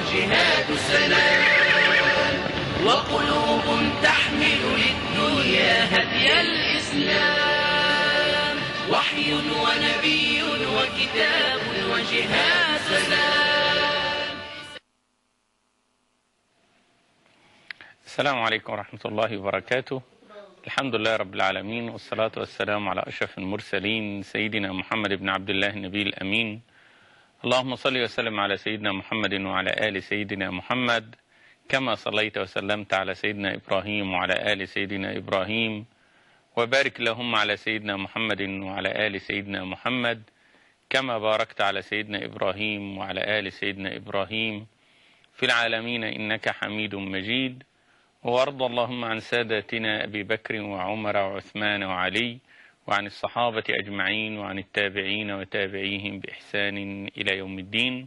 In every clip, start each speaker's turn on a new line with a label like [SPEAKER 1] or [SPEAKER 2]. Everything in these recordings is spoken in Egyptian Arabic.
[SPEAKER 1] وجهاد سلام وقلوب تحمل للدنيا هدي الإسلام وحي ونبي وكتاب وجهاد سلام
[SPEAKER 2] السلام عليكم ورحمة الله وبركاته الحمد لله رب العالمين والصلاة والسلام على أشرف المرسلين سيدنا محمد بن عبد الله النبي الأمين اللهم صل وسلم على سيدنا محمد وعلى آل سيدنا محمد كما صليت وسلمت على سيدنا إبراهيم وعلى آل سيدنا إبراهيم وبارك اللهم على سيدنا محمد وعلى آل سيدنا محمد كما باركت على سيدنا إبراهيم وعلى آل سيدنا إبراهيم في العالمين إنك حميد مجيد وارض اللهم عن ساداتنا أبي بكر وعمر وعثمان وعلي وعن الصحابة أجمعين وعن التابعين وتابعيهم بإحسان إلى يوم الدين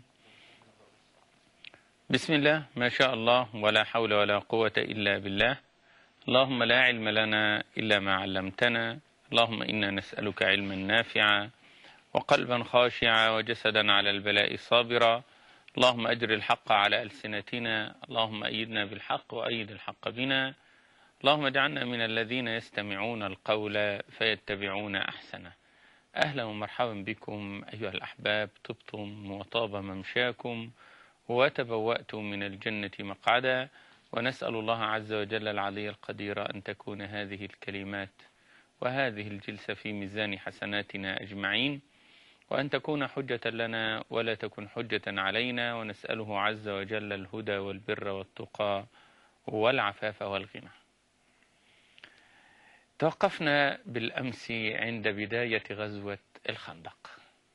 [SPEAKER 2] بسم الله ما شاء الله ولا حول ولا قوة إلا بالله اللهم لا علم لنا إلا ما علمتنا اللهم إنا نسألك علما نافعا وقلبا خاشعا وجسدا على البلاء صابرا اللهم أجر الحق على ألسنتنا اللهم أيدنا بالحق وأيد الحق بنا اللهم اجعلنا من الذين يستمعون القول فيتبعون أحسنه أهلا ومرحبا بكم أيها الأحباب طبتم وطاب ممشاكم وتبوأتم من الجنة مقعدا ونسأل الله عز وجل العلي القدير أن تكون هذه الكلمات وهذه الجلسة في ميزان حسناتنا أجمعين وأن تكون حجة لنا ولا تكن حجة علينا ونسأله عز وجل الهدى والبر والتقى والعفاف والغنى توقفنا بالأمس عند بداية غزوة الخندق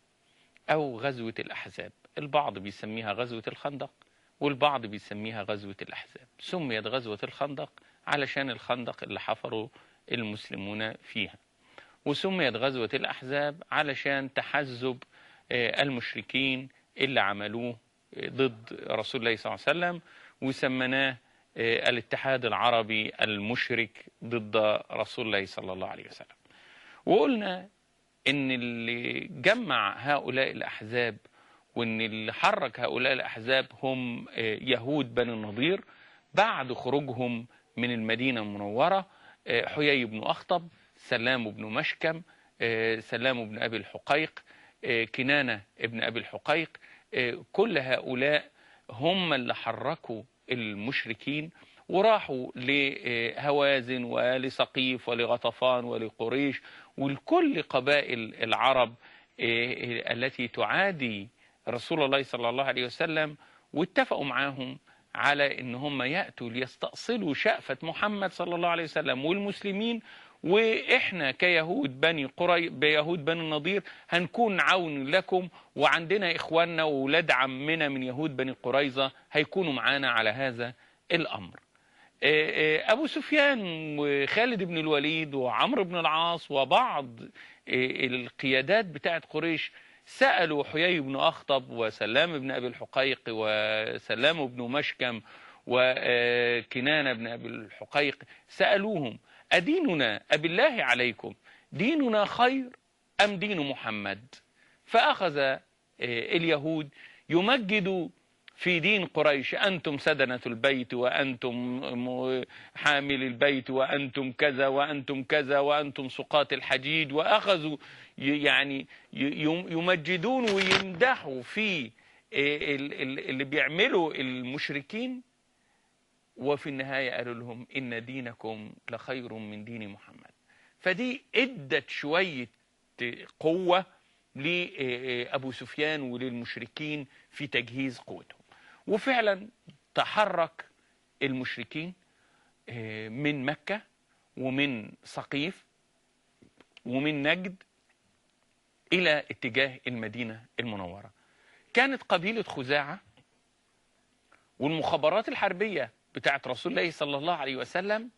[SPEAKER 2] أو غزوة الأحزاب البعض بيسميها غزوة الخندق والبعض بيسميها غزوة الأحزاب سميت غزوة الخندق علشان الخندق اللي حفروا المسلمون فيها وسميت غزوة الأحزاب علشان تحزب المشركين اللي عملوه ضد رسول الله صلى الله عليه وسلم وسمناه الاتحاد العربي المشرك ضد رسول الله صلى الله عليه وسلم وقلنا ان اللي جمع هؤلاء الأحزاب وان اللي حرك هؤلاء الأحزاب هم يهود بني النضير بعد خروجهم من المدينة المنورة حيي بن أخطب سلام بن مشكم سلام بن أبي الحقيق كنانة ابن أبي الحقيق كل هؤلاء هم اللي حركوا المشركين وراحوا لهوازن ولسقيف ولغطفان ولقريش ولكل قبائل العرب التي تعادي رسول الله صلى الله عليه وسلم واتفقوا معاهم على ان هم يأتوا ليستأصلوا شأفة محمد صلى الله عليه وسلم والمسلمين واحنا كيهود بني قري بيهود بني النضير هنكون عون لكم وعندنا اخواننا واولاد عمنا من يهود بني قريظه هيكونوا معانا على هذا الامر ابو سفيان وخالد بن الوليد وعمرو بن العاص وبعض القيادات بتاعت قريش سالوا حيي بن اخطب وسلام بن ابي الحقيق وسلام بن مشكم وكنانه بن ابي الحقيق سالوهم أديننا أبالله عليكم ديننا خير أم دين محمد فأخذ اليهود يمجد في دين قريش أنتم سدنة البيت وأنتم حامل البيت وأنتم كذا وأنتم كذا وأنتم سقاط الحجيج وأخذوا يعني يمجدون ويمدحوا في اللي بيعملوا المشركين وفي النهاية قالوا لهم إن دينكم لخير من دين محمد فدي ادت شوية قوة لأبو سفيان وللمشركين في تجهيز قوتهم وفعلا تحرك المشركين من مكة ومن سقيف ومن نجد إلى اتجاه المدينة المنورة كانت قبيلة خزاعة والمخابرات الحربية بتاعت رسول الله صلى الله عليه وسلم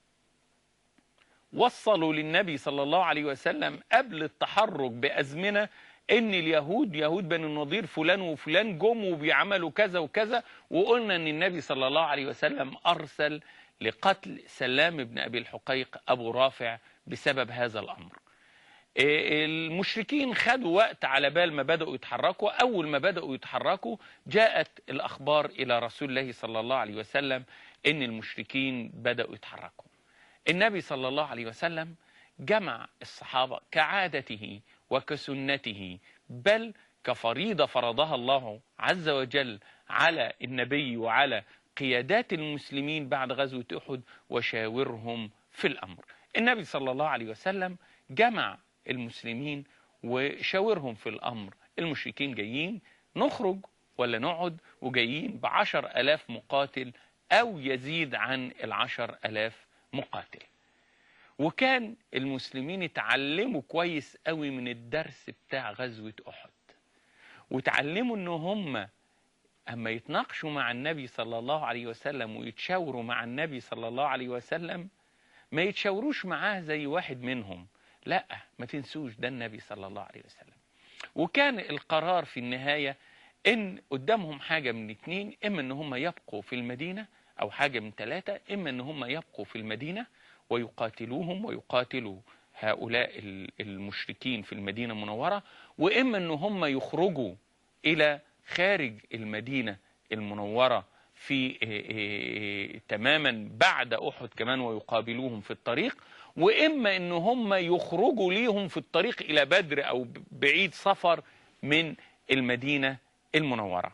[SPEAKER 2] وصلوا للنبي صلى الله عليه وسلم قبل التحرك بأزمنة ان اليهود يهود بني النضير فلان وفلان جم وبيعملوا كذا وكذا وقلنا ان النبي صلى الله عليه وسلم ارسل لقتل سلام بن ابي الحقيق ابو رافع بسبب هذا الامر إيه، المشركين خدوا وقت على بال ما بدأوا يتحركوا أول ما بدأوا يتحركوا جاءت الأخبار إلى رسول الله صلى الله عليه وسلم إن المشركين بدأوا يتحركوا النبي صلى الله عليه وسلم جمع الصحابة كعادته وكسنته بل كفريضة فرضها الله عز وجل على النبي وعلى قيادات المسلمين بعد غزوة أحد وشاورهم في الأمر النبي صلى الله عليه وسلم جمع المسلمين وشاورهم في الأمر المشركين جايين نخرج ولا نقعد وجايين بعشر ألاف مقاتل أو يزيد عن العشر ألاف مقاتل وكان المسلمين اتعلموا كويس قوي من الدرس بتاع غزوة أحد وتعلموا ان هم اما يتناقشوا مع النبي صلى الله عليه وسلم ويتشاوروا مع النبي صلى الله عليه وسلم ما يتشاوروش معاه زي واحد منهم لا ما تنسوش ده النبي صلى الله عليه وسلم وكان القرار في النهاية ان قدامهم حاجة من اتنين اما ان هم يبقوا في المدينة او حاجة من ثلاثة اما ان هم يبقوا في المدينة ويقاتلوهم ويقاتلوا هؤلاء ال- المشركين في المدينة المنورة وإما أن هم يخرجوا إلى خارج المدينة المنورة في إيه إيه تماما بعد أحد كمان ويقابلوهم في الطريق وإما أن هم يخرجوا ليهم في الطريق إلى بدر أو ب- بعيد سفر من المدينة المنورة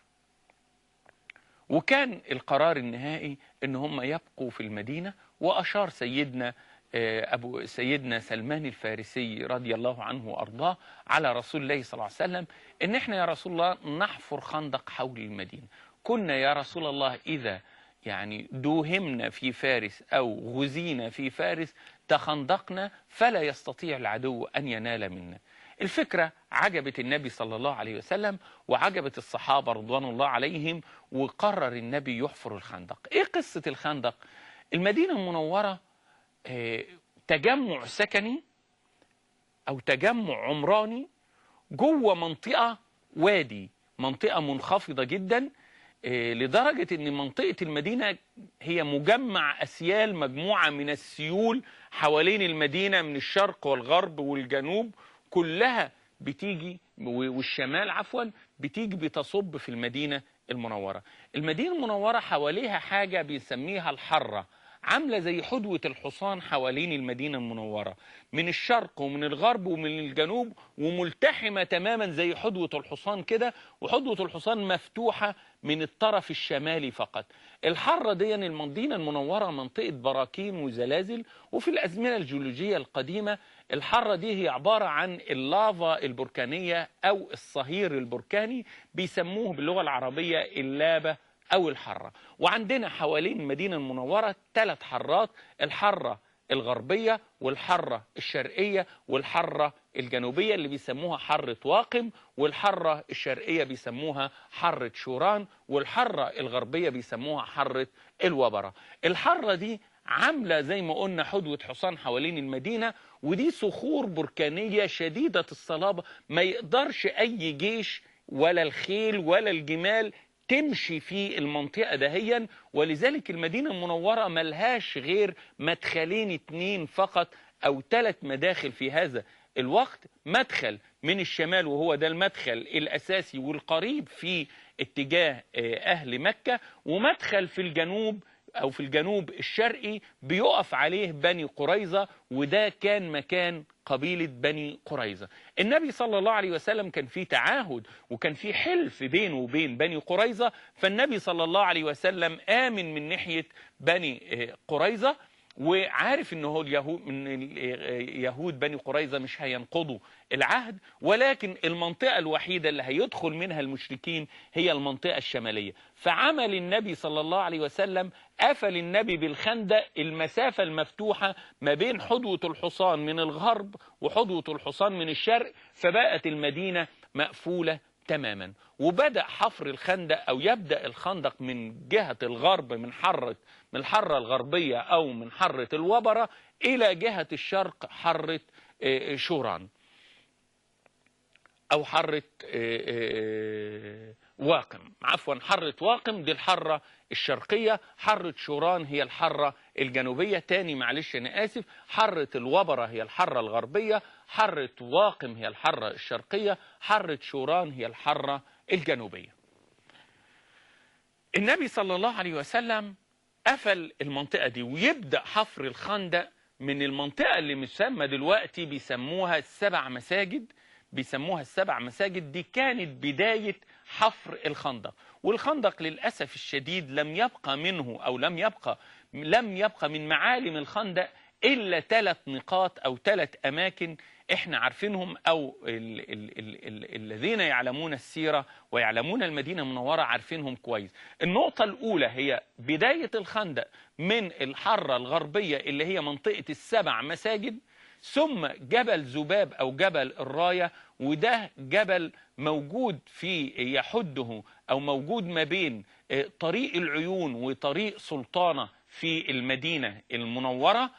[SPEAKER 2] وكان القرار النهائي ان هم يبقوا في المدينة واشار سيدنا آه، ابو سيدنا سلمان الفارسي رضي الله عنه وارضاه على رسول الله صلى الله عليه وسلم ان احنا يا رسول الله نحفر خندق حول المدينة كنا يا رسول الله اذا يعني دوهمنا في فارس او غزينا في فارس تخندقنا فلا يستطيع العدو ان ينال منا الفكرة عجبت النبي صلى الله عليه وسلم وعجبت الصحابة رضوان الله عليهم وقرر النبي يحفر الخندق ايه قصة الخندق المدينة المنورة آه، تجمع سكني او تجمع عمراني جوه منطقة وادي منطقة منخفضة جدا آه، لدرجة ان منطقة المدينة هي مجمع اسيال مجموعة من السيول حوالين المدينة من الشرق والغرب والجنوب كلها بتيجي والشمال عفوا بتيجي بتصب في المدينة المنورة المدينة المنورة حواليها حاجة بنسميها الحرة عاملة زي حدوة الحصان حوالين المدينة المنورة من الشرق ومن الغرب ومن الجنوب وملتحمة تماما زي حدوة الحصان كده وحدوة الحصان مفتوحة من الطرف الشمالي فقط الحرة دي المدينة المنورة منطقة براكين وزلازل وفي الأزمنة الجيولوجية القديمة الحرة دي هي عبارة عن اللافا البركانية أو الصهير البركاني بيسموه باللغة العربية اللابة أو الحرة وعندنا حوالين المدينة المنورة ثلاث حرات الحرة الغربية والحرة الشرقية والحرة الجنوبية اللي بيسموها حرة واقم والحرة الشرقية بيسموها حرة شوران والحرة الغربية بيسموها حرة الوبرة الحرة دي عاملة زي ما قلنا حدوة حصان حوالين المدينة ودي صخور بركانية شديدة الصلابة ما يقدرش أي جيش ولا الخيل ولا الجمال تمشي في المنطقة دهيا ولذلك المدينة المنورة ملهاش غير مدخلين اتنين فقط أو ثلاث مداخل في هذا الوقت مدخل من الشمال وهو ده المدخل الأساسي والقريب في اتجاه آه، أهل مكة ومدخل في الجنوب أو في الجنوب الشرقي بيقف عليه بني قريظة وده كان مكان قبيلة بني قريظة النبي صلى الله عليه وسلم كان في تعاهد وكان في حلف بينه وبين بني قريظة فالنبي صلى الله عليه وسلم آمن من ناحية بني آه، قريظة وعارف ان هو اليهود من يهود بني قريظه مش هينقضوا العهد ولكن المنطقه الوحيده اللي هيدخل منها المشركين هي المنطقه الشماليه فعمل النبي صلى الله عليه وسلم قفل النبي بالخندق المسافه المفتوحه ما بين حدوه الحصان من الغرب وحدوه الحصان من الشرق فبقت المدينه مقفوله تماما وبدأ حفر الخندق أو يبدأ الخندق من جهة الغرب من حرة من الحرة الغربية أو من حرة الوبرة إلى جهة الشرق حرة آه، شوران أو حرة آه، آه، واقم عفوا حرة واقم دي الحرة الشرقية حرة شوران هي الحرة الجنوبية تاني معلش أنا آسف حرة الوبرة هي الحرة الغربية حرة واقم هي الحرة الشرقية حرة شوران هي الحرة الجنوبية النبي صلى الله عليه وسلم قفل المنطقة دي ويبدأ حفر الخندق من المنطقة اللي مسمى دلوقتي بيسموها السبع مساجد بيسموها السبع مساجد دي كانت بداية حفر الخندق والخندق للأسف الشديد لم يبقى منه أو لم يبقى لم يبقى من معالم الخندق إلا ثلاث نقاط أو ثلاث أماكن احنا عارفينهم او ال ال ال ال الذين يعلمون السيرة ويعلمون المدينة المنورة عارفينهم كويس النقطة الاولى هي بداية الخندق من الحرة الغربية اللي هي منطقة السبع مساجد ثم جبل ذباب او جبل الراية وده جبل موجود في يحده او موجود ما بين طريق العيون وطريق سلطانة في المدينة المنورة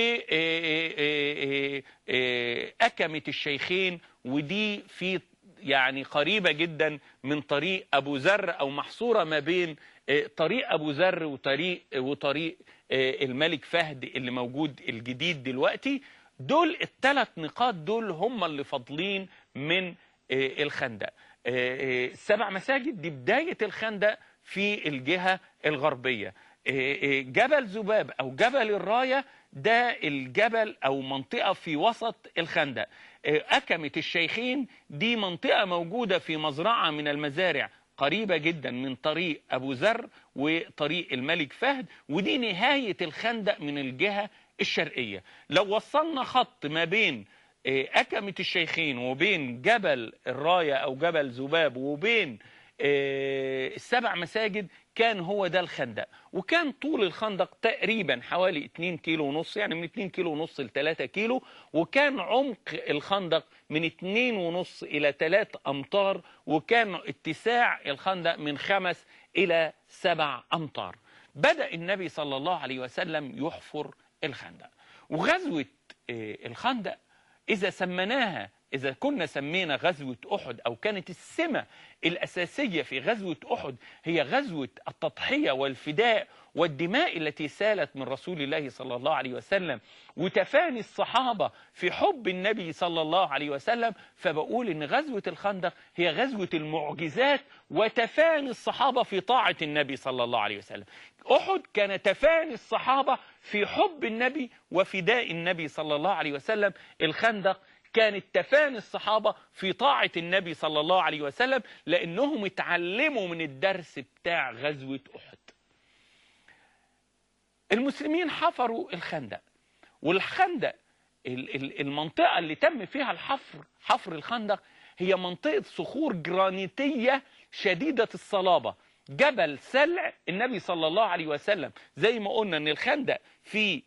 [SPEAKER 2] وأكمة الشيخين ودي في يعني قريبة جدا من طريق أبو ذر أو محصورة ما بين طريق أبو ذر وطريق وطريق الملك فهد اللي موجود الجديد دلوقتي دول الثلاث نقاط دول هم اللي فاضلين من الخندق السبع مساجد دي بداية الخندق في الجهة الغربية جبل ذباب أو جبل الراية ده الجبل أو منطقة في وسط الخندق أكمة الشيخين دي منطقة موجودة في مزرعة من المزارع قريبة جدا من طريق أبو ذر وطريق الملك فهد ودي نهاية الخندق من الجهة الشرقية لو وصلنا خط ما بين أكمة الشيخين وبين جبل الراية أو جبل ذباب وبين السبع مساجد كان هو ده الخندق وكان طول الخندق تقريبا حوالي 2 كيلو ونص يعني من 2 كيلو ونص ل 3 كيلو وكان عمق الخندق من 2 ونص إلى 3 أمتار وكان اتساع الخندق من 5 إلى 7 أمتار بدأ النبي صلى الله عليه وسلم يحفر الخندق وغزوة الخندق إذا سمناها إذا كنا سمينا غزوة أحد أو كانت السمة الأساسية في غزوة أحد هي غزوة التضحية والفداء والدماء التي سالت من رسول الله صلى الله عليه وسلم وتفاني الصحابة في حب النبي صلى الله عليه وسلم فبقول إن غزوة الخندق هي غزوة المعجزات وتفاني الصحابة في طاعة النبي صلى الله عليه وسلم أحد كان تفاني الصحابة في حب النبي وفداء النبي صلى الله عليه وسلم الخندق كانت تفاني الصحابة في طاعة النبي صلى الله عليه وسلم لأنهم اتعلموا من الدرس بتاع غزوة أحد المسلمين حفروا الخندق والخندق المنطقة اللي تم فيها الحفر حفر الخندق هي منطقة صخور جرانيتية شديدة الصلابة جبل سلع النبي صلى الله عليه وسلم زي ما قلنا ان الخندق في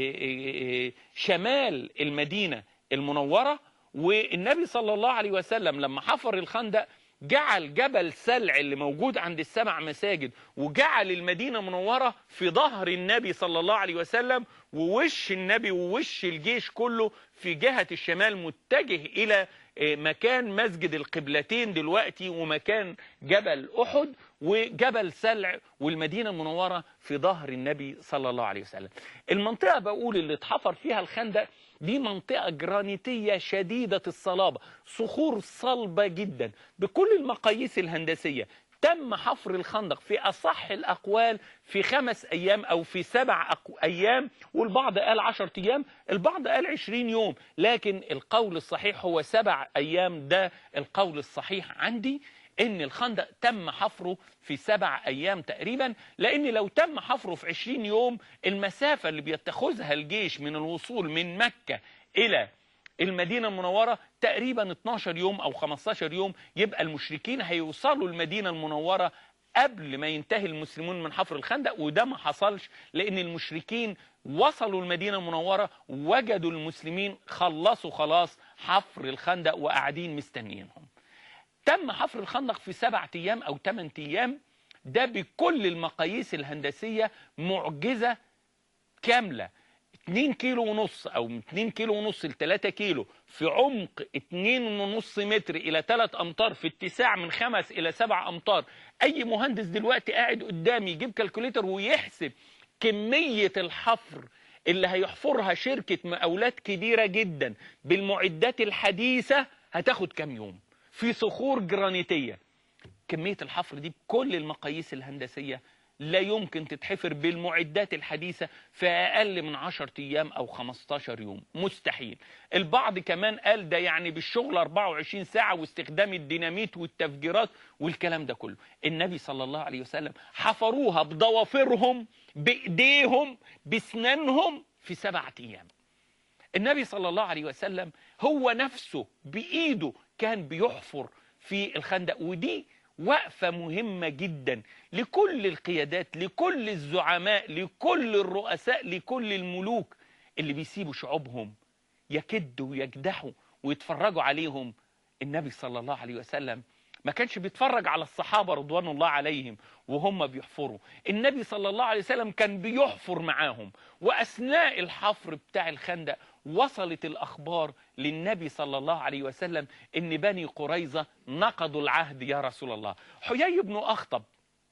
[SPEAKER 2] شمال المدينة المنورة والنبي صلى الله عليه وسلم لما حفر الخندق جعل جبل سلع اللي موجود عند السبع مساجد وجعل المدينة منورة في ظهر النبي صلى الله عليه وسلم ووش النبي ووش الجيش كله في جهة الشمال متجه إلى مكان مسجد القبلتين دلوقتي ومكان جبل أحد وجبل سلع والمدينة المنورة في ظهر النبي صلى الله عليه وسلم المنطقة بقول اللي اتحفر فيها الخندق دي منطقة جرانيتية شديدة الصلابة صخور صلبة جدا بكل المقاييس الهندسية تم حفر الخندق في أصح الأقوال في خمس أيام أو في سبع أيام والبعض قال عشر أيام البعض قال عشرين يوم لكن القول الصحيح هو سبع أيام ده القول الصحيح عندي ان الخندق تم حفره في سبع ايام تقريبا لان لو تم حفره في عشرين يوم المسافة اللي بيتخذها الجيش من الوصول من مكة الى المدينة المنورة تقريبا 12 يوم او 15 يوم يبقى المشركين هيوصلوا المدينة المنورة قبل ما ينتهي المسلمون من حفر الخندق وده ما حصلش لان المشركين وصلوا المدينة المنورة وجدوا المسلمين خلصوا خلاص حفر الخندق وقاعدين مستنيينهم تم حفر الخندق في سبعة أيام أو ثمان أيام ده بكل المقاييس الهندسية معجزة كاملة 2 كيلو ونص او 2 كيلو ونص ل 3 كيلو في عمق 2 ونص متر الى 3 امتار في اتساع من 5 الى 7 امتار اي مهندس دلوقتي قاعد قدامي يجيب كالكوليتر ويحسب كميه الحفر اللي هيحفرها شركه مقاولات كبيره جدا بالمعدات الحديثه هتاخد كام يوم في صخور جرانيتيه كميه الحفر دي بكل المقاييس الهندسيه لا يمكن تتحفر بالمعدات الحديثة في أقل من 10 أيام أو 15 يوم مستحيل البعض كمان قال ده يعني بالشغل 24 ساعة واستخدام الديناميت والتفجيرات والكلام ده كله النبي صلى الله عليه وسلم حفروها بضوافرهم بإيديهم بسنانهم في سبعة أيام النبي صلى الله عليه وسلم هو نفسه بإيده كان بيحفر في الخندق ودي وقفة مهمة جدا لكل القيادات لكل الزعماء لكل الرؤساء لكل الملوك اللي بيسيبوا شعوبهم يكدوا ويجدحوا ويتفرجوا عليهم النبي صلى الله عليه وسلم ما كانش بيتفرج على الصحابة رضوان الله عليهم وهم بيحفروا النبي صلى الله عليه وسلم كان بيحفر معاهم وأثناء الحفر بتاع الخندق وصلت الأخبار للنبي صلى الله عليه وسلم إن بني قريظة نقضوا العهد يا رسول الله حيي بن أخطب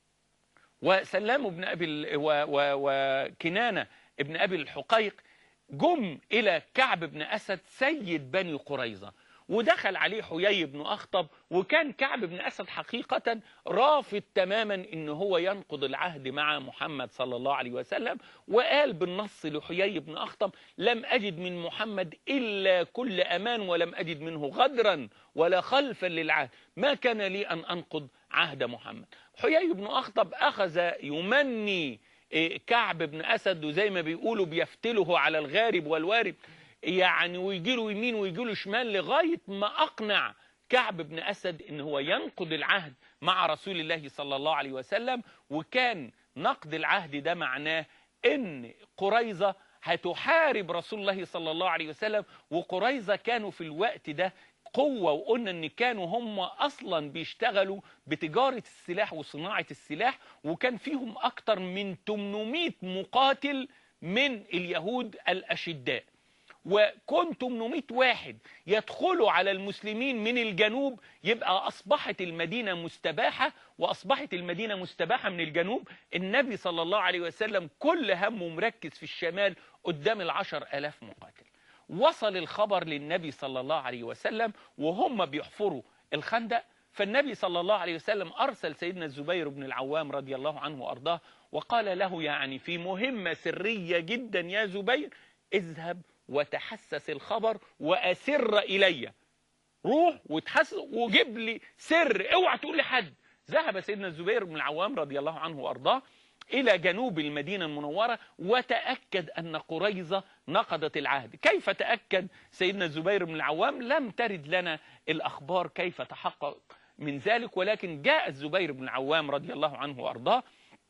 [SPEAKER 2] وسلام بن أبي ال- و- و- وكنانة ابن أبي الحقيق جم إلى كعب بن أسد سيد بني قريظة ودخل عليه حيي بن أخطب وكان كعب بن أسد حقيقة رافض تماما إن هو ينقض العهد مع محمد صلى الله عليه وسلم وقال بالنص لحيي بن أخطب لم أجد من محمد إلا كل أمان ولم أجد منه غدرا ولا خلفا للعهد ما كان لي أن أنقض عهد محمد حيي بن أخطب أخذ يمني إيه، كعب بن أسد وزي ما بيقولوا بيفتله على الغارب والوارب يعني ويجي له يمين ويجي له شمال لغاية ما أقنع كعب بن أسد إن هو ينقض العهد مع رسول الله صلى الله عليه وسلم وكان نقض العهد ده معناه إن قريظة هتحارب رسول الله صلى الله عليه وسلم وقريظة كانوا في الوقت ده قوة وقلنا ان كانوا هم اصلا بيشتغلوا بتجارة السلاح وصناعة السلاح وكان فيهم اكتر من 800 مقاتل من اليهود الاشداء وكن 800 واحد يدخلوا على المسلمين من الجنوب يبقى أصبحت المدينة مستباحة وأصبحت المدينة مستباحة من الجنوب النبي صلى الله عليه وسلم كل همه مركز في الشمال قدام العشر ألاف مقاتل وصل الخبر للنبي صلى الله عليه وسلم وهم بيحفروا الخندق فالنبي صلى الله عليه وسلم أرسل سيدنا الزبير بن العوام رضي الله عنه وأرضاه وقال له يعني في مهمة سرية جدا يا زبير اذهب وتحسس الخبر وأسر إلي روح وتحسس وجيب لي سر اوعى تقول لحد ذهب سيدنا الزبير بن العوام رضي الله عنه وأرضاه إلى جنوب المدينة المنورة وتأكد أن قريظة نقضت العهد كيف تأكد سيدنا الزبير بن العوام لم ترد لنا الأخبار كيف تحقق من ذلك ولكن جاء الزبير بن العوام رضي الله عنه وأرضاه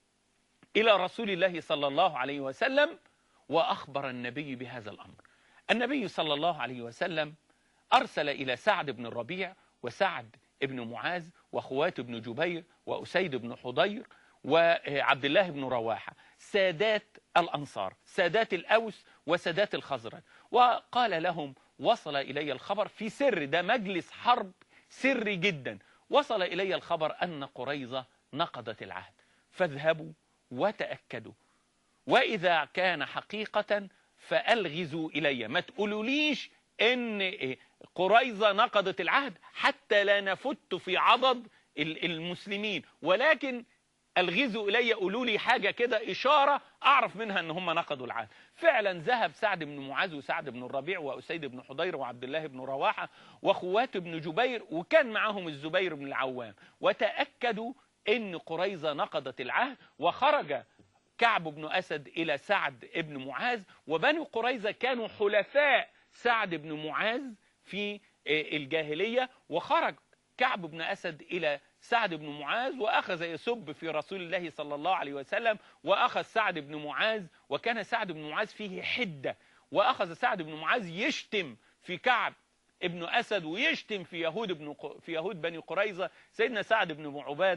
[SPEAKER 2] إلى رسول الله صلى الله عليه وسلم وأخبر النبي بهذا الأمر النبي صلى الله عليه وسلم أرسل إلى سعد بن الربيع وسعد بن معاذ وخوات بن جبير وأسيد بن حضير وعبد الله بن رواحة سادات الأنصار سادات الأوس وسادات الخزرج وقال لهم وصل إلي الخبر في سر ده مجلس حرب سري جدا وصل إلي الخبر أن قريظة نقضت العهد فاذهبوا وتأكدوا وإذا كان حقيقة فألغزوا إلي ما تقولوليش إن قريظة نقضت العهد حتى لا نفت في عضد المسلمين ولكن الغزوا إلي قولوا لي حاجة كده إشارة أعرف منها أن هم نقضوا العهد فعلا ذهب سعد بن معاذ وسعد بن الربيع وأسيد بن حضير وعبد الله بن رواحة وخوات بن جبير وكان معهم الزبير بن العوام وتأكدوا أن قريظة نقضت العهد وخرج كعب بن أسد إلى سعد بن معاذ وبني قريظة كانوا حلفاء سعد بن معاذ في الجاهلية وخرج كعب بن أسد إلى سعد بن معاذ وأخذ يسب في رسول الله صلى الله عليه وسلم وأخذ سعد بن معاذ وكان سعد بن معاذ فيه حدة وأخذ سعد بن معاذ يشتم في كعب ابن أسد ويشتم في يهود بن في يهود بني قريظة سيدنا سعد بن عبادة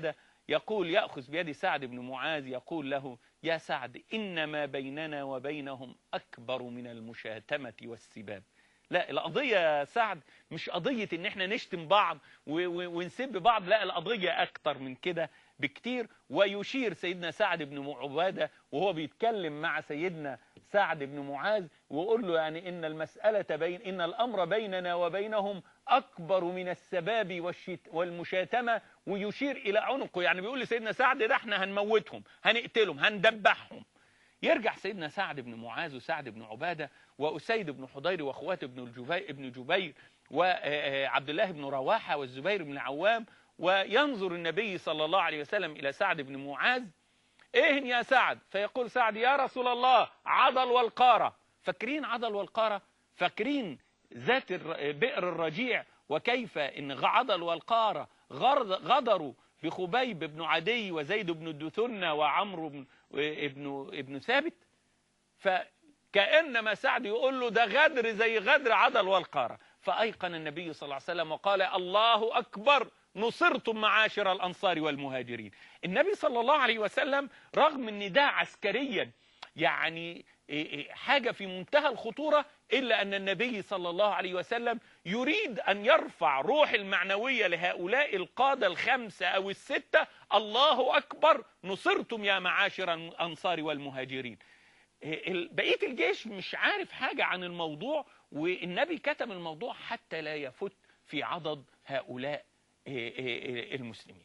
[SPEAKER 2] يقول يأخذ بيد سعد بن معاذ يقول له يا سعد إن ما بيننا وبينهم أكبر من المشاتمة والسباب لا القضية يا سعد مش قضية ان احنا نشتم بعض و- و- ونسب بعض لا القضية اكتر من كده بكتير ويشير سيدنا سعد بن عبادة وهو بيتكلم مع سيدنا سعد بن معاذ ويقول له يعني ان المسألة بين ان الامر بيننا وبينهم اكبر من السباب والشت والمشاتمة ويشير الى عنقه يعني بيقول لسيدنا سعد ده احنا هنموتهم هنقتلهم هندبحهم يرجع سيدنا سعد بن معاذ وسعد بن عبادة وأسيد بن حضير وأخوات ابن الجبير ابن جبير وعبد الله بن رواحة والزبير بن العوام وينظر النبي صلى الله عليه وسلم إلى سعد بن معاذ إيه يا سعد فيقول سعد يا رسول الله عضل والقارة فاكرين عضل والقارة فاكرين ذات الر- بئر الرجيع وكيف إن عضل والقارة غرد- غدروا بخبيب بن عدي وزيد بن الدثنة وعمرو بن ابن ابن ثابت فكأنما سعد يقول له ده غدر زي غدر عضل والقارة فأيقن النبي صلى الله عليه وسلم وقال الله أكبر نصرتم معاشر الأنصار والمهاجرين النبي صلى الله عليه وسلم رغم ان ده عسكريا يعني إيه إيه حاجة في منتهى الخطورة إلا أن النبي صلى الله عليه وسلم يريد أن يرفع روح المعنوية لهؤلاء القادة الخمسة أو الستة الله أكبر نصرتم يا معاشر الأنصار والمهاجرين إيه ال- بقية الجيش مش عارف حاجة عن الموضوع والنبي كتم الموضوع حتى لا يفت في عضد هؤلاء إيه إيه إيه المسلمين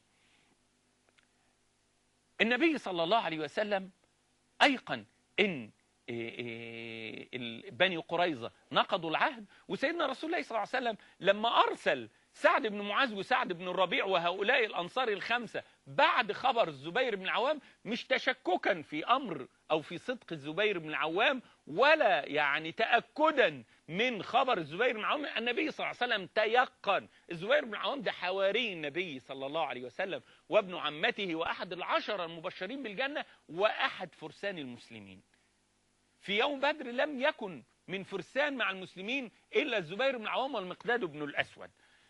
[SPEAKER 2] النبي صلى الله عليه وسلم أيقن إن إيه إيه ال- بني قريظة نقضوا العهد وسيدنا رسول الله صلى الله عليه وسلم لما أرسل سعد بن معاذ وسعد بن الربيع وهؤلاء الأنصار الخمسة بعد خبر الزبير بن العوام مش تشككا في أمر أو في صدق الزبير بن العوام ولا يعني تأكدا من خبر الزبير بن العوام النبي صلى الله عليه وسلم تيقن الزبير بن العوام ده حواري النبي صلى الله عليه وسلم وابن عمته وأحد العشرة المبشرين بالجنة وأحد فرسان المسلمين في يوم بدر لم يكن من فرسان مع المسلمين إلا الزبير بن العوام والمقداد بن الأسود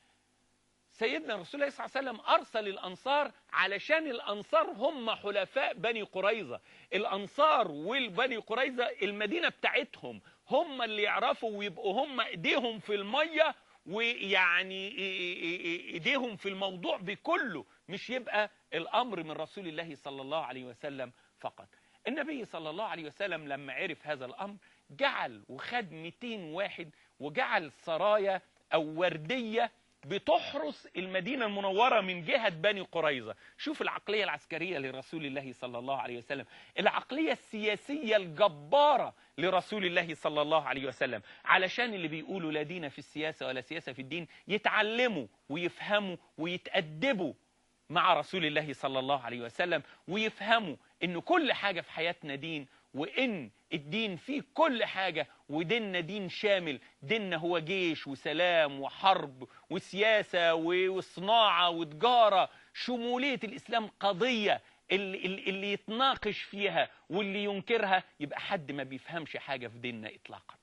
[SPEAKER 2] سيدنا رسول الله صلى الله عليه وسلم أرسل الأنصار علشان الأنصار هم حلفاء بني قريظة الأنصار والبني قريظة المدينة بتاعتهم هم اللي يعرفوا ويبقوا هم ايديهم في المية ويعني ايديهم في الموضوع بكله مش يبقى الأمر من رسول الله صلى الله عليه وسلم فقط النبي صلى الله عليه وسلم لما عرف هذا الأمر جعل وخد 200 واحد وجعل سرايا أو وردية بتحرس المدينة المنورة من جهة بني قريظة شوف العقلية العسكرية لرسول الله صلى الله عليه وسلم العقلية السياسية الجبارة لرسول الله صلى الله عليه وسلم علشان اللي بيقولوا لا دين في السياسة ولا سياسة في الدين يتعلموا ويفهموا ويتأدبوا مع رسول الله صلى الله عليه وسلم ويفهموا ان كل حاجة في حياتنا دين وان الدين فيه كل حاجة وديننا دين شامل ديننا هو جيش وسلام وحرب وسياسة وصناعة وتجارة شمولية الإسلام قضية اللي, اللي يتناقش فيها واللي ينكرها يبقى حد ما بيفهمش حاجة في ديننا إطلاقا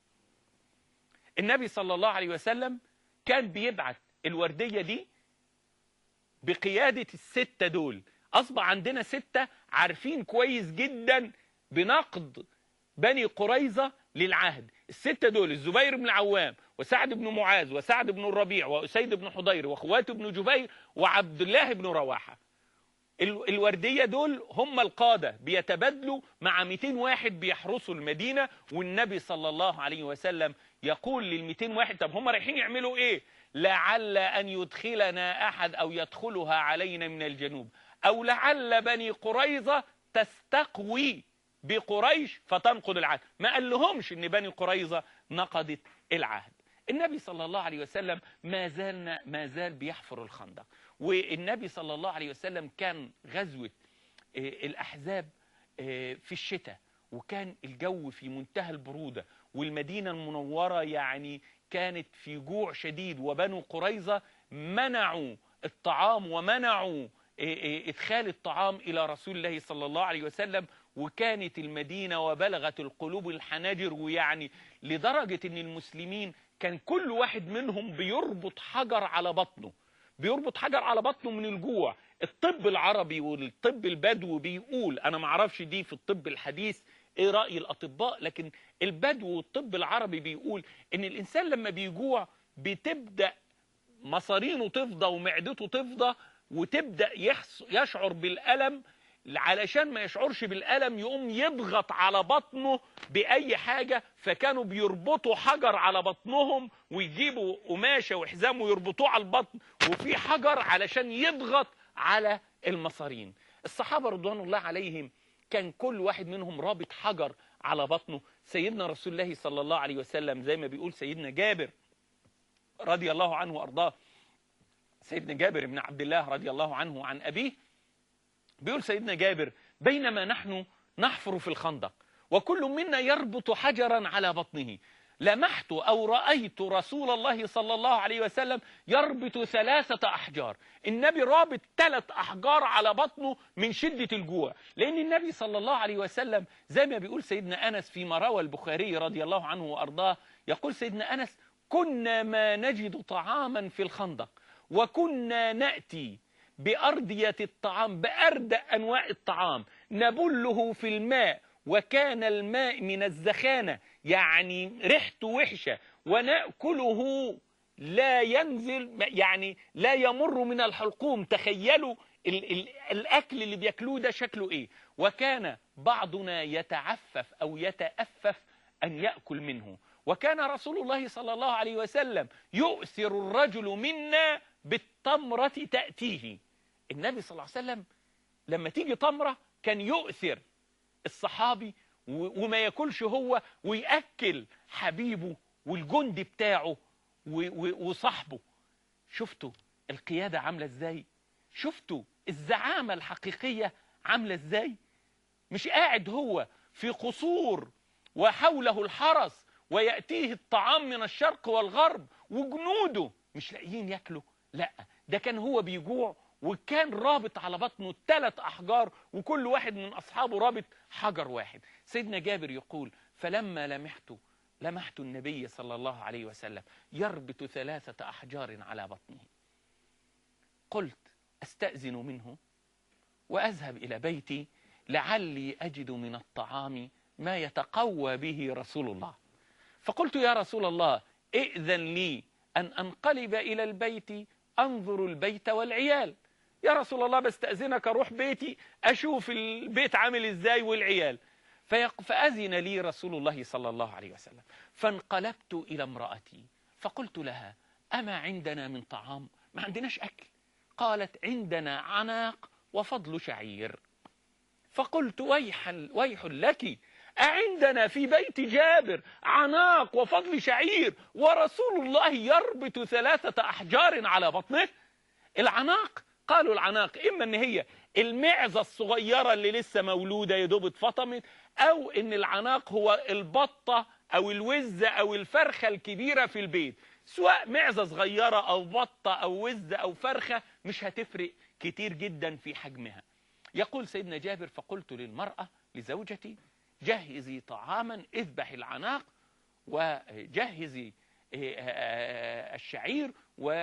[SPEAKER 2] النبي صلى الله عليه وسلم كان بيبعت الوردية دي بقيادة الستة دول أصبح عندنا ستة عارفين كويس جدا بنقد بني قريظة للعهد الستة دول الزبير بن العوام وسعد بن معاذ وسعد بن الربيع وأسيد بن حضير وأخواته بن جبير وعبد الله بن رواحة الوردية دول هم القادة بيتبادلوا مع 200 واحد بيحرسوا المدينة والنبي صلى الله عليه وسلم يقول لل 200 واحد طب هم رايحين يعملوا ايه لعل أن يدخلنا أحد أو يدخلها علينا من الجنوب أو لعل بني قريظة تستقوي بقريش فتنقض العهد ما قال لهمش ان بني قريظة نقضت العهد النبي صلى الله عليه وسلم ما زال ما زال بيحفر الخندق والنبي صلى الله عليه وسلم كان غزوة الأحزاب في الشتاء وكان الجو في منتهى البرودة والمدينة المنورة يعني كانت في جوع شديد وبنو قريظة منعوا الطعام ومنعوا إدخال الطعام إلى رسول الله صلى الله عليه وسلم وكانت المدينة وبلغت القلوب الحناجر ويعني لدرجة أن المسلمين كان كل واحد منهم بيربط حجر على بطنه بيربط حجر على بطنه من الجوع الطب العربي والطب البدو بيقول انا ما اعرفش دي في الطب الحديث ايه راي الاطباء لكن البدو والطب العربي بيقول ان الانسان لما بيجوع بتبدا مصارينه تفضى ومعدته تفضى وتبدا يحس يشعر بالالم علشان ما يشعرش بالالم يقوم يضغط على بطنه باي حاجه فكانوا بيربطوا حجر على بطنهم ويجيبوا قماشه وحزام ويربطوه على البطن وفي حجر علشان يضغط على المصارين الصحابه رضوان الله عليهم كان كل واحد منهم رابط حجر على بطنه سيدنا رسول الله صلى الله عليه وسلم زي ما بيقول سيدنا جابر رضي الله عنه وارضاه سيدنا جابر بن عبد الله رضي الله عنه وعن ابيه بيقول سيدنا جابر بينما نحن نحفر في الخندق وكل منا يربط حجرا على بطنه لمحت أو رأيت رسول الله صلى الله عليه وسلم يربط ثلاثة أحجار النبي رابط ثلاث أحجار على بطنه من شدة الجوع لأن النبي صلى الله عليه وسلم زي ما بيقول سيدنا أنس فيما روى البخاري رضي الله عنه وأرضاه يقول سيدنا أنس كنا ما نجد طعاما في الخندق وكنا نأتي بأردية الطعام بأردأ أنواع الطعام نبله في الماء وكان الماء من الزخانة يعني ريحته وحشة ونأكله لا ينزل يعني لا يمر من الحلقوم تخيلوا ال ال الأكل اللي بياكلوه ده شكله إيه وكان بعضنا يتعفف أو يتأفف أن يأكل منه وكان رسول الله صلى الله عليه وسلم يؤثر الرجل منا بالتمرة تأتيه النبي صلى الله عليه وسلم لما تيجي تمرة كان يؤثر الصحابي وما ياكلش هو ويأكل حبيبه والجندي بتاعه وصاحبه شفتوا القيادة عاملة ازاي شفتوا الزعامة الحقيقية عاملة ازاي مش قاعد هو في قصور وحوله الحرس ويأتيه الطعام من الشرق والغرب وجنوده مش لاقيين ياكلوا لا ده كان هو بيجوع وكان رابط على بطنه ثلاث أحجار وكل واحد من أصحابه رابط حجر واحد سيدنا جابر يقول فلما لمحت لمحت النبي صلى الله عليه وسلم يربط ثلاثة أحجار على بطنه قلت أستأذن منه وأذهب إلى بيتي لعلي أجد من الطعام ما يتقوى به رسول الله فقلت يا رسول الله ائذن لي أن أنقلب إلى البيت أنظر البيت والعيال يا رسول الله بستأذنك أروح بيتي أشوف البيت عامل إزاي والعيال فأذن لي رسول الله صلى الله عليه وسلم فانقلبت إلى امرأتي فقلت لها أما عندنا من طعام ما عندناش أكل قالت عندنا عناق وفضل شعير فقلت ويح, ويح لك أعندنا في بيت جابر عناق وفضل شعير ورسول الله يربط ثلاثة أحجار على بطنه العناق قالوا العناق إما أن هي المعزة الصغيرة اللي لسه مولودة يا دوب اتفطمت أو أن العناق هو البطة أو الوزة أو الفرخة الكبيرة في البيت سواء معزة صغيرة أو بطة أو وزة أو فرخة مش هتفرق كتير جدا في حجمها يقول سيدنا جابر فقلت للمرأة لزوجتي جهزي طعاما اذبح العناق وجهزي الشعير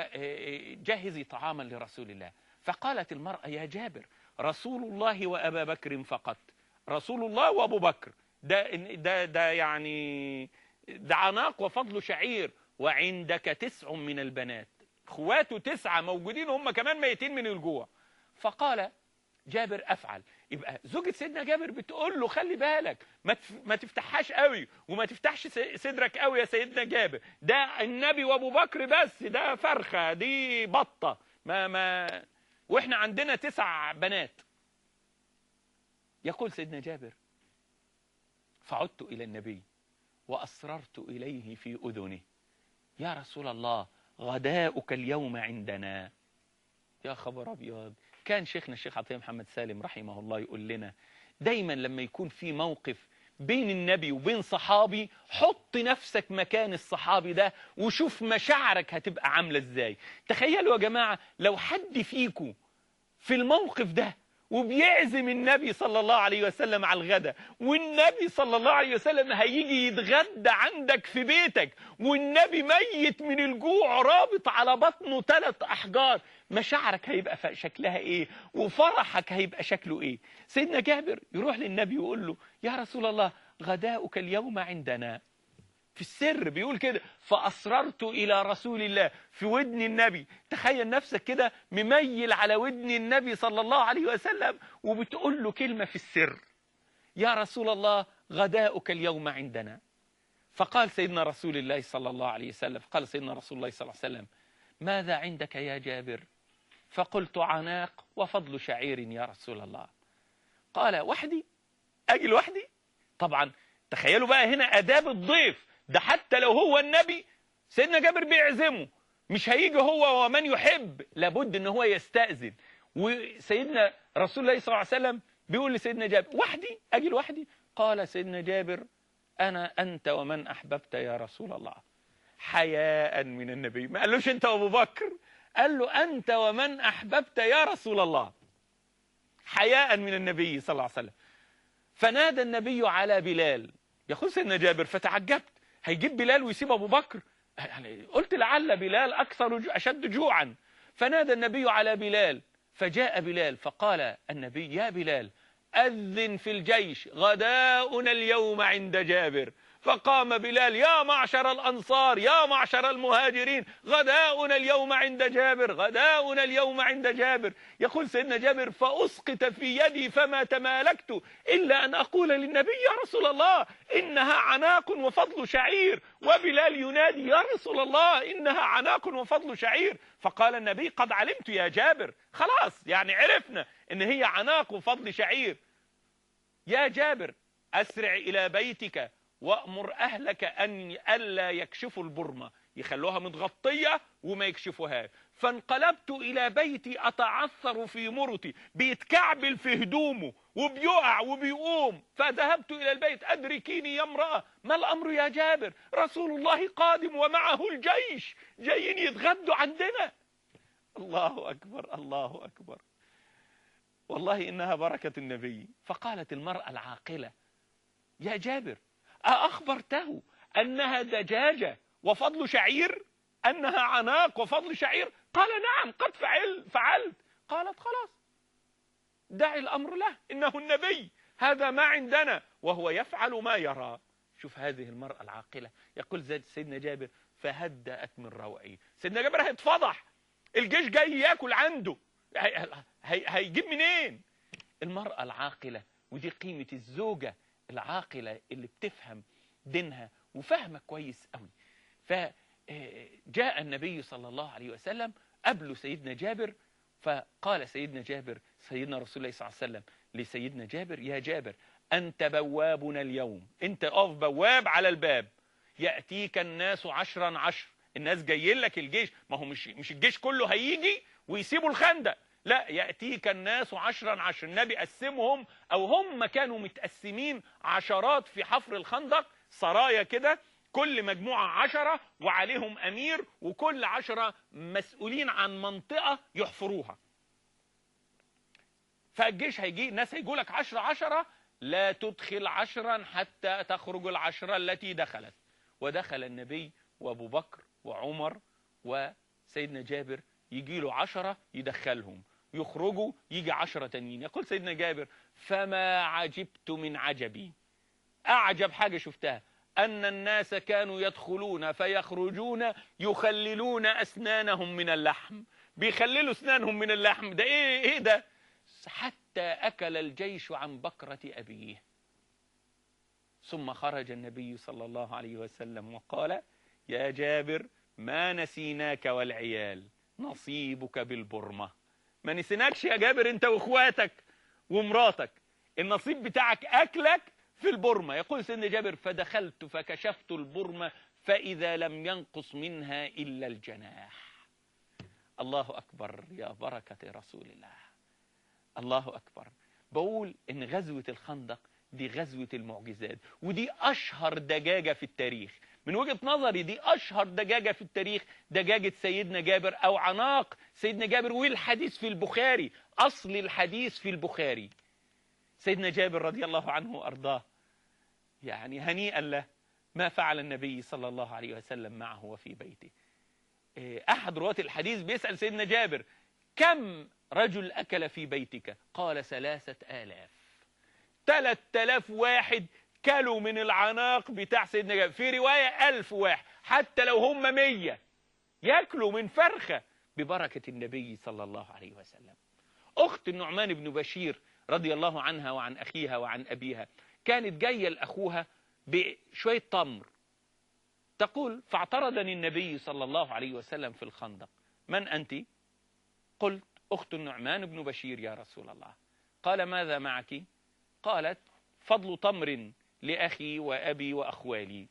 [SPEAKER 2] وجهزي طعاما لرسول الله فقالت المرأة يا جابر رسول الله وأبا بكر فقط رسول الله وأبو بكر ده, ده, ده يعني ده عناق وفضل شعير وعندك تسع من البنات اخواته تسعة موجودين هم كمان ميتين من الجوع فقال جابر أفعل يبقى زوجة سيدنا جابر بتقول له خلي بالك ما ما تفتحهاش قوي وما تفتحش صدرك قوي يا سيدنا جابر ده النبي وابو بكر بس ده فرخة دي بطة ما ما واحنا عندنا تسع بنات يقول سيدنا جابر فعدت إلى النبي وأسررت إليه في أذنه يا رسول الله غداؤك اليوم عندنا يا خبر أبيض كان شيخنا الشيخ عطية محمد سالم رحمه الله يقول لنا دايما لما يكون في موقف بين النبي وبين صحابي حط نفسك مكان الصحابي ده وشوف مشاعرك هتبقى عاملة ازاي تخيلوا يا جماعة لو حد فيكم في الموقف ده وبيعزم النبي صلى الله عليه وسلم على الغداء والنبي صلى الله عليه وسلم هيجي يتغدى عندك في بيتك والنبي ميت من الجوع رابط على بطنه ثلاث أحجار مشاعرك هيبقى ف- شكلها ايه وفرحك هيبقى شكله ايه سيدنا جابر يروح للنبي ويقول له يا رسول الله غداؤك اليوم عندنا في السر بيقول كده فأسررت إلى رسول الله في ودن النبي تخيل نفسك كده مميل على ودن النبي صلى الله عليه وسلم وبتقول له كلمة في السر يا رسول الله غداؤك اليوم عندنا فقال سيدنا رسول الله صلى الله عليه وسلم قال سيدنا رسول الله صلى الله عليه وسلم ماذا عندك يا جابر فقلت عناق وفضل شعير يا رسول الله قال وحدي أجي لوحدي طبعا تخيلوا بقى هنا أداب الضيف ده حتى لو هو النبي سيدنا جابر بيعزمه مش هيجي هو ومن يحب لابد ان هو يستأذن وسيدنا رسول الله صلى الله عليه وسلم بيقول لسيدنا جابر وحدي أجي لوحدي قال سيدنا جابر أنا أنت ومن أحببت يا رسول الله حياء من النبي ما قالوش أنت وأبو بكر قال له أنت ومن أحببت يا رسول الله حياء من النبي صلى الله عليه وسلم فنادى النبي على بلال يقول سيدنا جابر فتعجبت هيجيب بلال ويسيب أبو بكر يعني قلت لعل بلال أكثر جو- أشد جوعا فنادى النبي على بلال فجاء بلال فقال النبي يا بلال أذن في الجيش غداؤنا اليوم عند جابر فقام بلال يا معشر الأنصار يا معشر المهاجرين غداؤنا اليوم عند جابر غداؤنا اليوم عند جابر يقول سيدنا جابر فأسقط في يدي فما تمالكت إلا أن أقول للنبي يا رسول الله إنها عناق وفضل شعير وبلال ينادي يا رسول الله إنها عناق وفضل شعير فقال النبي قد علمت يا جابر خلاص يعني عرفنا إن هي عناق وفضل شعير يا جابر أسرع إلى بيتك وأمر أهلك أن ألا يكشفوا البرمة يخلوها متغطية وما يكشفوها فانقلبت إلى بيتي أتعثر في مرتي بيتكعبل في هدومه وبيقع وبيقوم فذهبت إلى البيت أدركيني يا امرأة ما الأمر يا جابر رسول الله قادم ومعه الجيش جايين يتغدوا عندنا الله أكبر الله أكبر والله إنها بركة النبي فقالت المرأة العاقلة يا جابر أأخبرته أنها دجاجة وفضل شعير أنها عناق وفضل شعير قال نعم قد فعل فعلت قالت خلاص دعي الأمر له إنه النبي هذا ما عندنا وهو يفعل ما يرى شوف هذه المرأة العاقلة يقول زيد سيدنا جابر فهدأت من روعي سيدنا جابر هيتفضح الجيش جاي ياكل عنده هي- هي- هيجيب منين المرأة العاقلة ودي قيمة الزوجة العاقلة اللي بتفهم دينها وفاهمة كويس قوي فجاء النبي صلى الله عليه وسلم قبله سيدنا جابر فقال سيدنا جابر سيدنا رسول الله صلى الله عليه وسلم لسيدنا جابر يا جابر أنت بوابنا اليوم أنت أقف بواب على الباب يأتيك الناس عشرا عشر الناس جايين لك الجيش ما هو مش مش الجيش كله هيجي ويسيبوا الخندق لا يأتيك الناس عشرا عشر النبي قسمهم أو هم كانوا متقسمين عشرات في حفر الخندق سرايا كده كل مجموعة عشرة وعليهم أمير وكل عشرة مسؤولين عن منطقة يحفروها فالجيش هيجي الناس هيجوا لك عشرة عشرة لا تدخل عشرا حتى تخرج العشرة التي دخلت ودخل النبي وابو بكر وعمر وسيدنا جابر يجي له عشرة يدخلهم يخرجوا يجي عشرة تانيين يقول سيدنا جابر فما عجبت من عجبي أعجب حاجة شفتها أن الناس كانوا يدخلون فيخرجون يخللون أسنانهم من اللحم بيخللوا أسنانهم من اللحم ده إيه, إيه ده حتى أكل الجيش عن بكرة أبيه ثم خرج النبي صلى الله عليه وسلم وقال يا جابر ما نسيناك والعيال نصيبك بالبرمة ما نسيناكش يا جابر انت واخواتك ومراتك النصيب بتاعك أكلك في البرمة يقول سيدنا جابر فدخلت فكشفت البرمة فإذا لم ينقص منها إلا الجناح الله أكبر يا بركة رسول الله الله أكبر بقول إن غزوة الخندق دي غزوة المعجزات ودي أشهر دجاجة في التاريخ من وجهة نظري دي أشهر دجاجة في التاريخ دجاجة سيدنا جابر أو عناق سيدنا جابر والحديث في البخاري أصل الحديث في البخاري سيدنا جابر رضي الله عنه وأرضاه يعني هنيئا له ما فعل النبي صلى الله عليه وسلم معه وفي بيته إيه، أحد رواة الحديث بيسأل سيدنا جابر كم رجل أكل في بيتك قال ثلاثة آلاف ثلاثة آلاف واحد كلوا من العناق بتاع سيدنا جابر في رواية ألف واحد حتى لو هم مية ياكلوا من فرخة ببركة النبي صلى الله عليه وسلم أخت النعمان بن بشير رضي الله عنها وعن أخيها وعن أبيها كانت جاية لأخوها بشوية تمر تقول فاعترضني النبي صلى الله عليه وسلم في الخندق من أنت؟ قلت أخت النعمان بن بشير يا رسول الله قال ماذا معك؟ قالت فضل تمر لأخي وأبي وأخوالي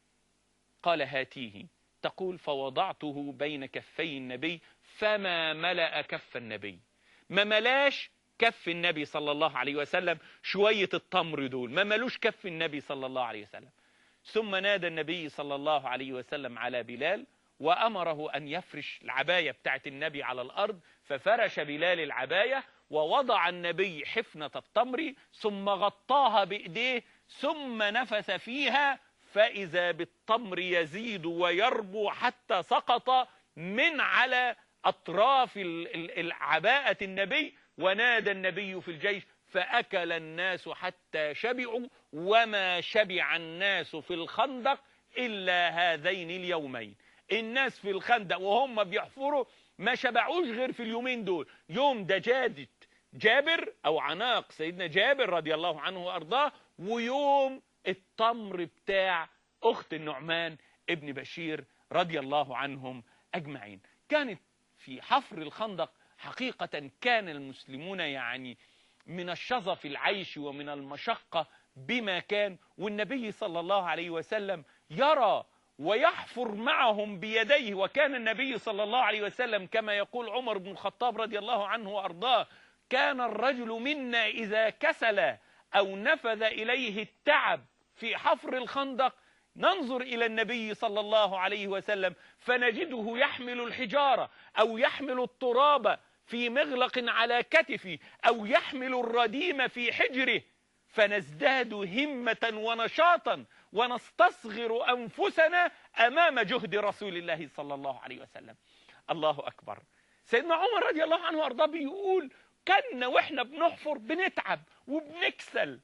[SPEAKER 2] قال هاتيه تقول فوضعته بين كفي النبي فما ملأ كف النبي ما ملاش كف النبي صلى الله عليه وسلم شوية التمر دول ما ملوش كف النبي صلى الله عليه وسلم ثم نادى النبي صلى الله عليه وسلم على بلال وأمره أن يفرش العباية بتاعت النبي على الأرض ففرش بلال العباية ووضع النبي حفنة التمر ثم غطاها بإيديه ثم نفث فيها فإذا بالتمر يزيد ويربو حتى سقط من على أطراف ال- ال- العباءة النبي ونادى النبي في الجيش فأكل الناس حتى شبعوا وما شبع الناس في الخندق إلا هذين اليومين الناس في الخندق وهم بيحفروا ما شبعوش غير في اليومين دول يوم دجاجة جابر أو عناق سيدنا جابر رضي الله عنه وأرضاه ويوم التمر بتاع أخت النعمان ابن بشير رضي الله عنهم أجمعين كانت في حفر الخندق حقيقة كان المسلمون يعني من الشظف العيش ومن المشقة بما كان والنبي صلى الله عليه وسلم يرى ويحفر معهم بيديه وكان النبي صلى الله عليه وسلم كما يقول عمر بن الخطاب رضي الله عنه وأرضاه كان الرجل منا إذا كسل أو نفذ إليه التعب في حفر الخندق ننظر إلى النبي صلى الله عليه وسلم فنجده يحمل الحجارة أو يحمل التراب في مغلق على كتفه أو يحمل الرديم في حجره فنزداد همة ونشاطا ونستصغر أنفسنا أمام جهد رسول الله صلى الله عليه وسلم الله أكبر سيدنا عمر رضي الله عنه وأرضاه بيقول كنا وإحنا بنحفر بنتعب وبنكسل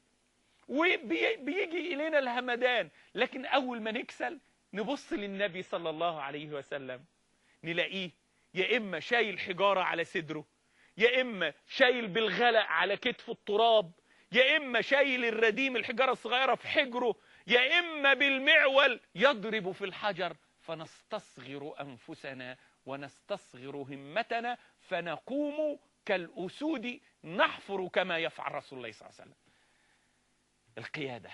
[SPEAKER 2] وبيجي إلينا الهمدان لكن أول ما نكسل نبص للنبي صلى الله عليه وسلم نلاقيه يا إما شايل حجارة على صدره يا إما شايل بالغلق على كتف التراب يا إما شايل الرديم الحجارة الصغيرة في حجره يا إما بالمعول يضرب في الحجر فنستصغر أنفسنا ونستصغر همتنا فنقوم كالأسود نحفر كما يفعل رسول الله صلى الله عليه وسلم القيادة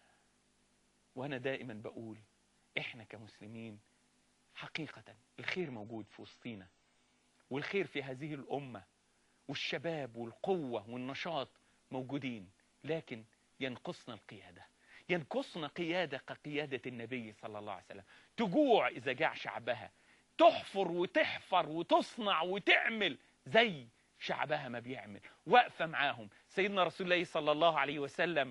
[SPEAKER 2] وأنا دائما بقول إحنا كمسلمين حقيقة الخير موجود في وسطينا والخير في هذه الأمة والشباب والقوة والنشاط موجودين لكن ينقصنا القيادة ينقصنا قيادة كقيادة النبي صلى الله عليه وسلم تجوع إذا جاع شعبها تحفر وتحفر وتصنع وتعمل زي شعبها ما بيعمل واقفة معاهم سيدنا رسول الله صلى الله عليه وسلم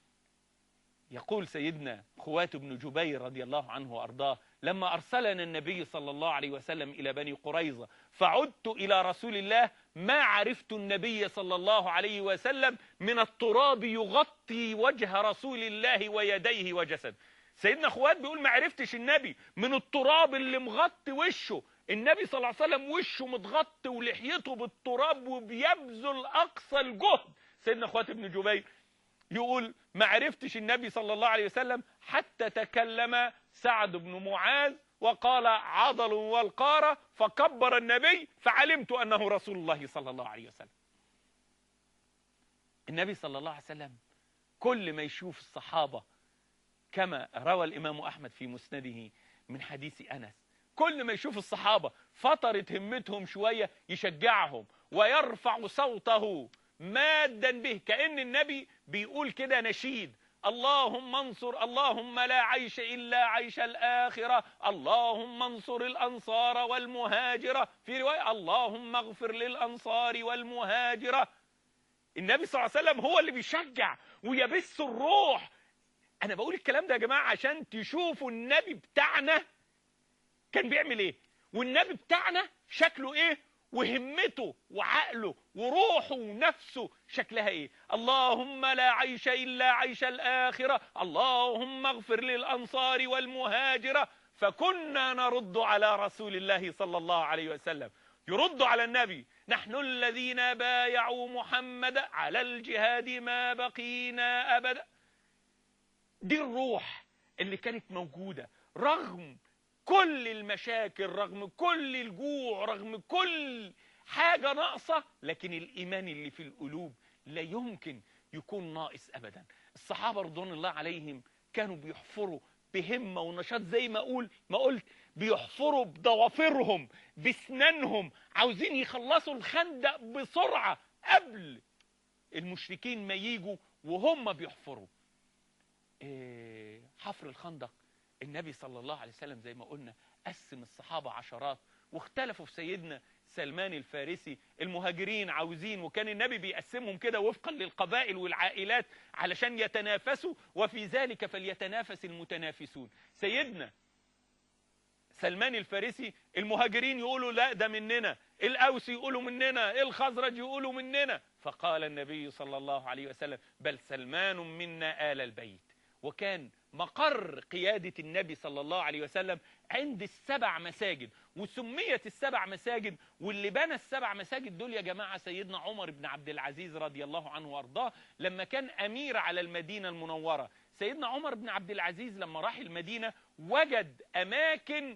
[SPEAKER 2] يقول سيدنا خوات بن جبير رضي الله عنه وأرضاه لما أرسلنا النبي صلى الله عليه وسلم إلى بني قريظة فعدت إلى رسول الله ما عرفت النبي صلى الله عليه وسلم من التراب يغطي وجه رسول الله ويديه وجسد سيدنا خوات بيقول ما عرفتش النبي من التراب اللي مغطي وشه النبي صلى الله عليه وسلم وشه متغطي ولحيته بالتراب وبيبذل أقصى الجهد سيدنا خوات بن جبير يقول ما عرفتش النبي صلى الله عليه وسلم حتى تكلم سعد بن معاذ وقال عضل والقارة فكبر النبي فعلمت أنه رسول الله صلى الله عليه وسلم النبي صلى الله عليه وسلم كل ما يشوف الصحابة كما روى الإمام أحمد في مسنده من حديث أنس كل ما يشوف الصحابة فطرت همتهم شوية يشجعهم ويرفع صوته مادا به كأن النبي بيقول كده نشيد اللهم انصر اللهم لا عيش إلا عيش الآخرة اللهم انصر الأنصار والمهاجرة في رواية اللهم اغفر للأنصار والمهاجرة النبي صلى الله عليه وسلم هو اللي بيشجع ويبث الروح أنا بقول الكلام ده يا جماعة عشان تشوفوا النبي بتاعنا كان بيعمل ايه والنبي بتاعنا شكله ايه وهمته وعقله وروحه ونفسه شكلها ايه اللهم لا عيش الا عيش الاخره اللهم اغفر للانصار والمهاجره فكنا نرد على رسول الله صلى الله عليه وسلم يرد على النبي نحن الذين بايعوا محمد على الجهاد ما بقينا ابدا دي الروح اللي كانت موجوده رغم كل المشاكل رغم كل الجوع رغم كل حاجة ناقصة لكن الإيمان اللي في القلوب لا يمكن يكون ناقص أبدا الصحابة رضوان الله عليهم كانوا بيحفروا بهمة ونشاط زي ما أقول ما قلت بيحفروا بضوافرهم بسنانهم عاوزين يخلصوا الخندق بسرعة قبل المشركين ما يجوا وهم بيحفروا إيه، حفر الخندق النبي صلى الله عليه وسلم زي ما قلنا قسم الصحابة عشرات واختلفوا في سيدنا سلمان الفارسي المهاجرين عاوزين وكان النبي بيقسمهم كده وفقا للقبائل والعائلات علشان يتنافسوا وفي ذلك فليتنافس المتنافسون سيدنا سلمان الفارسي المهاجرين يقولوا لا ده مننا الأوس يقولوا مننا الخزرج يقولوا مننا فقال النبي صلى الله عليه وسلم بل سلمان منا آل البيت وكان مقر قيادة النبي صلى الله عليه وسلم عند السبع مساجد وسميت السبع مساجد واللي بنى السبع مساجد دول يا جماعة سيدنا عمر بن عبد العزيز رضي الله عنه وارضاه لما كان أمير على المدينة المنورة سيدنا عمر بن عبد العزيز لما راح المدينة وجد أماكن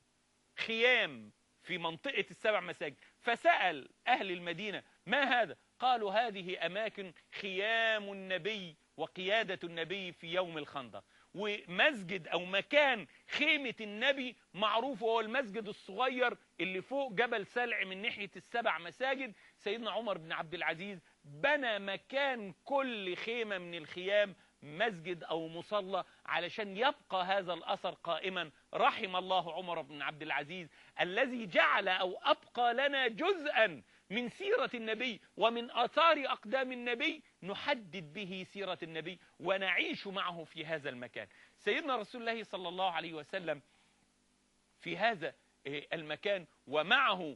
[SPEAKER 2] خيام في منطقة السبع مساجد فسأل أهل المدينة ما هذا قالوا هذه أماكن خيام النبي وقيادة النبي في يوم الخندق ومسجد أو مكان خيمة النبي معروف وهو المسجد الصغير اللي فوق جبل سلع من ناحية السبع مساجد سيدنا عمر بن عبد العزيز بنى مكان كل خيمة من الخيام مسجد أو مصلى علشان يبقى هذا الأثر قائما رحم الله عمر بن عبد العزيز الذي جعل أو أبقى لنا جزءا من سيرة النبي ومن آثار أقدام النبي نحدد به سيرة النبي ونعيش معه في هذا المكان سيدنا رسول الله صلى الله عليه وسلم في هذا المكان ومعه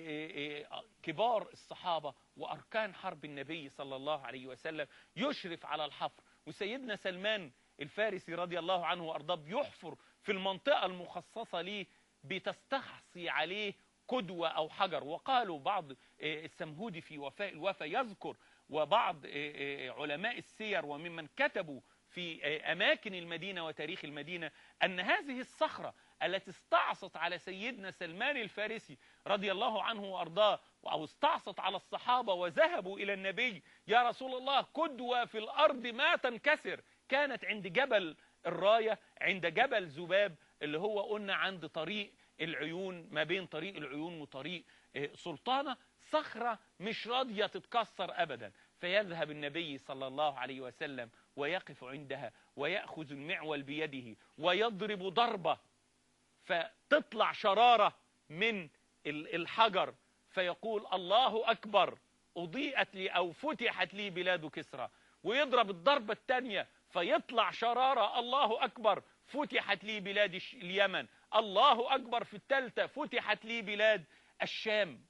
[SPEAKER 2] كبار الصحابة وأركان حرب النبي صلى الله عليه وسلم يشرف على الحفر وسيدنا سلمان الفارسي رضي الله عنه وأرضاه بيحفر في المنطقة المخصصة ليه بتستحصي عليه قدوة أو حجر وقالوا بعض السمهودي في وفاء الوفا يذكر وبعض علماء السير وممن كتبوا في أماكن المدينة وتاريخ المدينة أن هذه الصخرة التي استعصت على سيدنا سلمان الفارسي رضي الله عنه وأرضاه أو استعصت على الصحابة وذهبوا إلى النبي يا رسول الله قدوة في الأرض ما تنكسر كانت عند جبل الراية عند جبل ذباب اللي هو قلنا عند طريق العيون ما بين طريق العيون وطريق سلطانة صخرة مش راضية تتكسر أبدا فيذهب النبي صلى الله عليه وسلم ويقف عندها ويأخذ المعول بيده ويضرب ضربة فتطلع شرارة من الحجر فيقول الله أكبر أضيئت لي أو فتحت لي بلاد كسرى ويضرب الضربة الثانية فيطلع شرارة الله أكبر فتحت لي بلاد اليمن الله أكبر في الثالثة فتحت لي بلاد الشام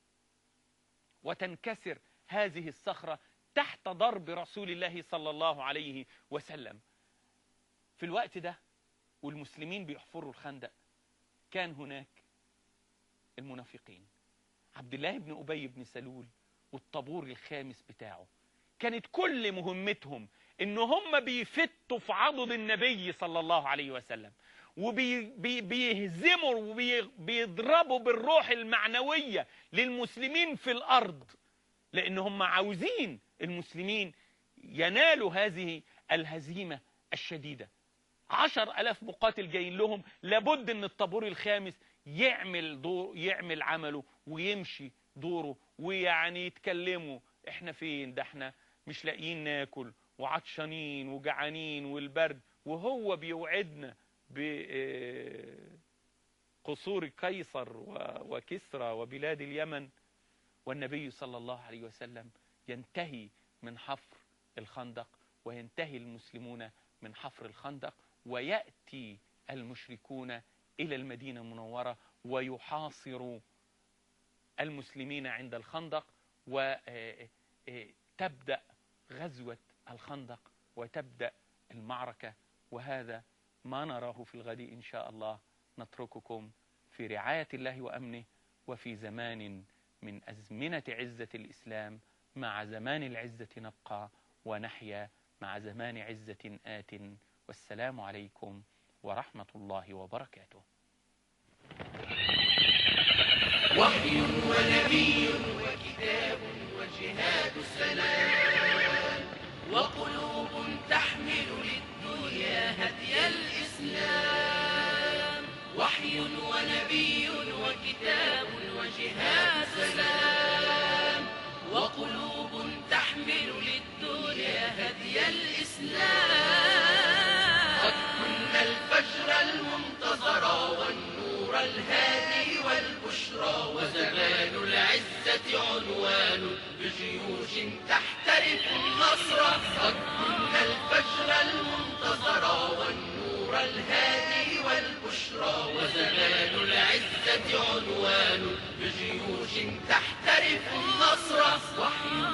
[SPEAKER 2] وتنكسر هذه الصخرة تحت ضرب رسول الله صلى الله عليه وسلم في الوقت ده والمسلمين بيحفروا الخندق كان هناك المنافقين عبد الله بن أبي بن سلول والطابور الخامس بتاعه كانت كل مهمتهم ان هم بيفتوا في عضد النبي صلى الله عليه وسلم وبيهزموا وبيضربوا بالروح المعنوية للمسلمين في الأرض لأن هم عاوزين المسلمين ينالوا هذه الهزيمة الشديدة عشر ألاف مقاتل جايين لهم لابد أن الطابور الخامس يعمل دور يعمل عمله ويمشي دوره ويعني يتكلموا احنا فين ده احنا مش لاقيين ناكل وعطشانين وجعانين والبرد وهو بيوعدنا بقصور قيصر و- وكسرى وبلاد اليمن والنبي صلى الله عليه وسلم ينتهي من حفر الخندق وينتهي المسلمون من حفر الخندق ويأتي المشركون إلى المدينة المنورة ويحاصروا المسلمين عند الخندق وتبدأ غزوة الخندق وتبدأ المعركة وهذا ما نراه في الغد إن شاء الله نترككم في رعاية الله وأمنه وفي زمان من أزمنة عزة الإسلام مع زمان العزة نبقى ونحيا مع زمان عزة آت والسلام عليكم ورحمة الله وبركاته
[SPEAKER 1] وحي ونبي وكتاب وجهاد السلام وقلوب تحمل للدنيا هدي الإسلام وحي ونبي وكتاب وجهاد السلام وقلوب تحمل للدنيا هدي الإسلام قد كنا الفجر المنتظر والنور الهادي والبشرى وزمان العزة عنوان بجيوش تحترف النصر قد كنا الفجر المنتظر والنور الهادي والبشرى وزمان العزة عنوان بجيوش تحترف النصر وحي